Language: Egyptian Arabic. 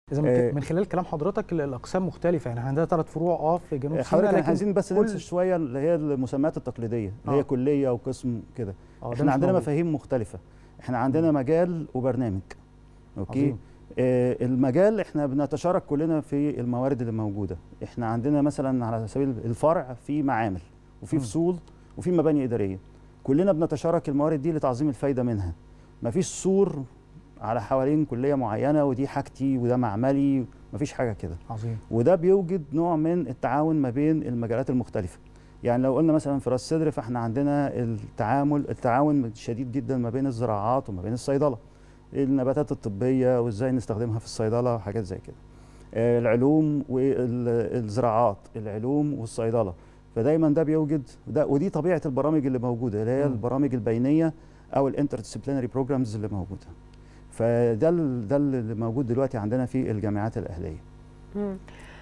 اذا من, آه، من خلال كلام حضرتك ال- الاقسام مختلفه يعني عندنا ثلاث فروع اه في جنوب سيناء حضرتك احنا لكن عايزين بس كل- ننسى شويه اللي هي المسميات التقليديه اللي هي آه. كليه وقسم كده آه، ده احنا مش عندنا موجود. مفاهيم مختلفه احنا عندنا مجال وبرنامج اوكي عظيم. آه المجال احنا بنتشارك كلنا في الموارد اللي موجوده احنا عندنا مثلا على سبيل الفرع في معامل وفي مم. فصول وفي مباني اداريه كلنا بنتشارك الموارد دي لتعظيم الفايده منها مفيش سور على حوالين كليه معينه ودي حاجتي وده معملي مفيش حاجه كده عظيم وده بيوجد نوع من التعاون ما بين المجالات المختلفه يعني لو قلنا مثلا في راس سدر فاحنا عندنا التعامل التعاون شديد جدا ما بين الزراعات وما بين الصيدله النباتات الطبيه وازاي نستخدمها في الصيدله وحاجات زي كده آه، العلوم والزراعات العلوم والصيدله فدايما ده بيوجد ده ودي طبيعه البرامج اللي موجوده اللي هي مم. البرامج البينيه او الانترديسيبلينري بروجرامز اللي موجوده فده ال- ده اللي موجود دلوقتي عندنا في الجامعات الاهليه مم.